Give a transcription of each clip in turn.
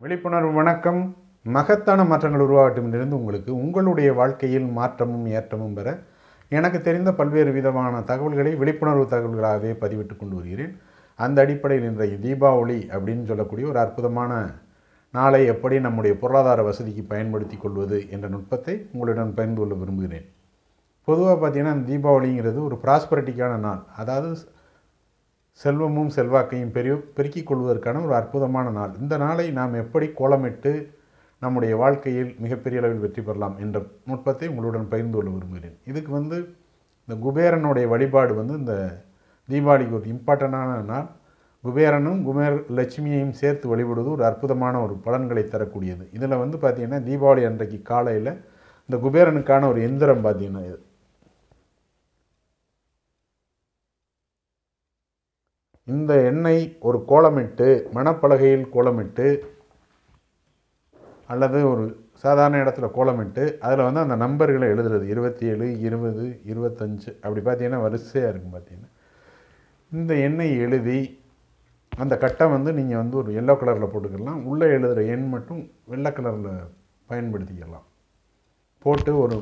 விழிப்புணர்வு வணக்கம் மகத்தான மாற்றங்கள் உருவாகட்டும் இருந்து உங்களுக்கு உங்களுடைய வாழ்க்கையில் மாற்றமும் ஏற்றமும் பெற எனக்கு தெரிந்த பல்வேறு விதமான தகவல்களை விழிப்புணர்வு தகவல்களாகவே பதிவிட்டு கொண்டு வருகிறேன் அந்த அடிப்படையில் இன்றைய தீபாவளி அப்படின்னு சொல்லக்கூடிய ஒரு அற்புதமான நாளை எப்படி நம்முடைய பொருளாதார வசதிக்கு பயன்படுத்தி கொள்வது என்ற நுட்பத்தை உங்களுடன் பகிர்ந்து கொள்ள விரும்புகிறேன் பொதுவாக பார்த்தீங்கன்னா இந்த தீபாவளிங்கிறது ஒரு ப்ராஸ்பரிட்டிக்கான நாள் அதாவது செல்வமும் செல்வாக்கையும் பெரிய பெருக்கிக் கொள்வதற்கான ஒரு அற்புதமான நாள் இந்த நாளை நாம் எப்படி கோலமிட்டு நம்முடைய வாழ்க்கையில் மிகப்பெரிய அளவில் வெற்றி பெறலாம் என்ற நுட்பத்தை உங்களுடன் பகிர்ந்து கொள்ள விரும்புகிறேன் இதுக்கு வந்து இந்த குபேரனுடைய வழிபாடு வந்து இந்த தீபாவளிக்கு ஒரு இம்பார்ட்டண்டான நாள் குபேரனும் குபேர் லட்சுமியையும் சேர்த்து வழிபடுவது ஒரு அற்புதமான ஒரு பலன்களை தரக்கூடியது இதில் வந்து பார்த்திங்கன்னா தீபாவளி அன்றைக்கு காலையில் இந்த குபேரனுக்கான ஒரு எந்திரம் பார்த்திங்கன்னா இது இந்த எண்ணெய் ஒரு கோலமிட்டு மணப்பலகையில் கோலமிட்டு அல்லது ஒரு சாதாரண இடத்துல கோலமிட்டு அதில் வந்து அந்த நம்பர்களை எழுதுறது இருபத்தி ஏழு இருபது இருபத்தஞ்சு அப்படி பார்த்தீங்கன்னா வரிசையாக இருக்கும் பார்த்தீங்கன்னா இந்த எண்ணெய் எழுதி அந்த கட்டை வந்து நீங்கள் வந்து ஒரு எல்லோ கலரில் போட்டுக்கலாம் உள்ளே எழுதுகிற எண் மட்டும் வெள்ளை கலரில் பயன்படுத்திக்கலாம் போட்டு ஒரு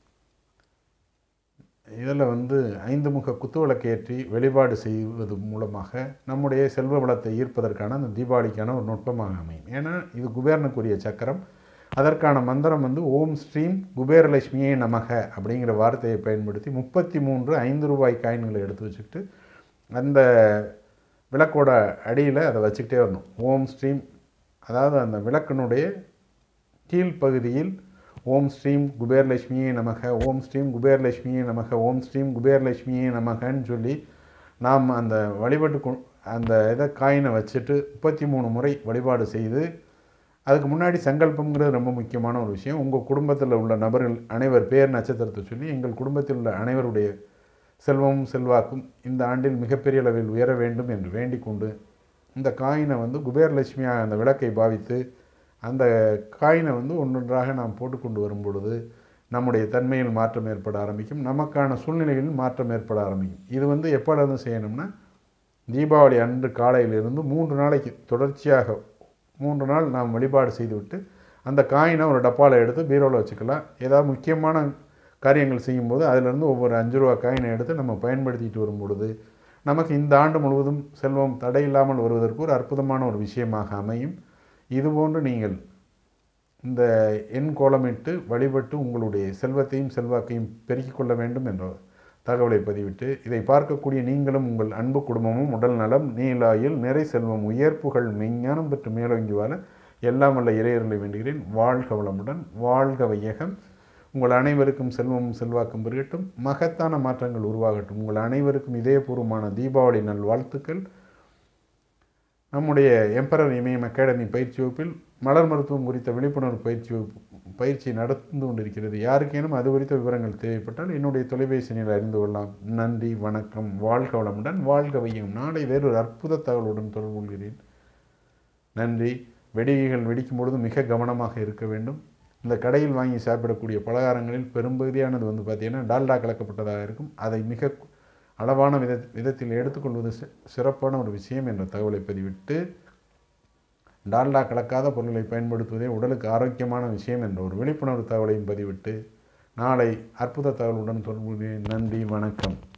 இதில் வந்து ஐந்து முக குத்துவிளக்கு ஏற்றி வழிபாடு செய்வது மூலமாக நம்முடைய செல்வ வளத்தை ஈர்ப்பதற்கான அந்த தீபாவளிக்கான ஒரு நுட்பமாக அமையும் ஏன்னா இது குபேரனுக்குரிய சக்கரம் அதற்கான மந்திரம் வந்து ஓம் ஸ்ரீம் குபேரலட்சுமியே நமக அப்படிங்கிற வார்த்தையை பயன்படுத்தி முப்பத்தி மூன்று ஐந்து ரூபாய் காயின்களை எடுத்து வச்சுக்கிட்டு அந்த விளக்கோட அடியில் அதை வச்சுக்கிட்டே வரணும் ஓம் ஸ்ரீம் அதாவது அந்த விளக்கினுடைய கீழ்ப்பகுதியில் ஓம் ஸ்ரீம் குபேர்லட்சுமியே நமக ஓம் ஸ்ரீம் குபேர்லட்சுமியே நமக ஓம் ஸ்ரீம் குபேர்லட்சுமியே நமகன்னு சொல்லி நாம் அந்த வழிபாட்டு கொ- அந்த இதை காயினை வச்சுட்டு முப்பத்தி மூணு முறை வழிபாடு செய்து அதுக்கு முன்னாடி சங்கல்பம்ங்கிறது ரொம்ப முக்கியமான ஒரு விஷயம் உங்கள் குடும்பத்தில் உள்ள நபர்கள் அனைவர் பேர் நட்சத்திரத்தை சொல்லி எங்கள் குடும்பத்தில் உள்ள அனைவருடைய செல்வமும் செல்வாக்கும் இந்த ஆண்டில் மிகப்பெரிய அளவில் உயர வேண்டும் என்று வேண்டிக் கொண்டு இந்த காயினை வந்து குபேரலட்சுமியாக அந்த விளக்கை பாவித்து அந்த காயினை வந்து ஒன்றொன்றாக நாம் போட்டுக்கொண்டு வரும் பொழுது நம்முடைய தன்மையில் மாற்றம் ஏற்பட ஆரம்பிக்கும் நமக்கான சூழ்நிலைகளில் மாற்றம் ஏற்பட ஆரம்பிக்கும் இது வந்து எப்பொழுது செய்யணும்னா தீபாவளி அன்று காலையிலிருந்து மூன்று நாளைக்கு தொடர்ச்சியாக மூன்று நாள் நாம் வழிபாடு செய்துவிட்டு அந்த காயினை ஒரு டப்பாவில் எடுத்து பீரோவில் வச்சுக்கலாம் ஏதாவது முக்கியமான காரியங்கள் செய்யும்போது அதிலிருந்து ஒவ்வொரு அஞ்சு ரூபா காயினை எடுத்து நம்ம பயன்படுத்திட்டு வரும் பொழுது நமக்கு இந்த ஆண்டு முழுவதும் செல்வம் தடையில்லாமல் வருவதற்கு ஒரு அற்புதமான ஒரு விஷயமாக அமையும் இதுபோன்று நீங்கள் இந்த எண் கோலமிட்டு வழிபட்டு உங்களுடைய செல்வத்தையும் செல்வாக்கையும் பெருக்கிக் கொள்ள வேண்டும் என்ற தகவலை பதிவிட்டு இதை பார்க்கக்கூடிய நீங்களும் உங்கள் அன்பு குடும்பமும் உடல் நலம் நீலாயில் நிறை செல்வம் உயர்ப்புகள் மெஞ்ஞானம் பெற்று மேலோங்கி வாழ எல்லாம் வல்ல இறையர்களை வேண்டுகிறேன் வாழ்க வளமுடன் வாழ்க வையகம் உங்கள் அனைவருக்கும் செல்வமும் செல்வாக்கும் பெருகட்டும் மகத்தான மாற்றங்கள் உருவாகட்டும் உங்கள் அனைவருக்கும் இதயபூர்வமான தீபாவளி நல் வாழ்த்துக்கள் நம்முடைய எம்பரர் இமயம் அகாடமி பயிற்சி வகுப்பில் மலர் மருத்துவம் குறித்த விழிப்புணர்வு பயிற்சி வகுப்பு பயிற்சி நடந்து கொண்டிருக்கிறது யாருக்கேனும் அது குறித்த விவரங்கள் தேவைப்பட்டால் என்னுடைய தொலைபேசி எண்ணில் அறிந்து கொள்ளலாம் நன்றி வணக்கம் வாழ்க வளமுடன் வாழ்க வையும் நாளை வேறொரு அற்புத தகவலுடன் தொடர்பு கொள்கிறேன் நன்றி வெடிகைகள் வெடிக்கும் பொழுது மிக கவனமாக இருக்க வேண்டும் இந்த கடையில் வாங்கி சாப்பிடக்கூடிய பலகாரங்களில் பெரும்பகுதியானது வந்து பார்த்திங்கன்னா டால்டா கலக்கப்பட்டதாக இருக்கும் அதை மிக அளவான வித விதத்தில் எடுத்துக்கொள்வது சி- சிறப்பான ஒரு விஷயம் என்ற தகவலை பதிவிட்டு டால்டா கலக்காத பொருட்களை பயன்படுத்துவதே உடலுக்கு ஆரோக்கியமான விஷயம் என்ற ஒரு விழிப்புணர்வு தகவலையும் பதிவிட்டு நாளை அற்புத தகவலுடன் தொடர்பு நன்றி வணக்கம்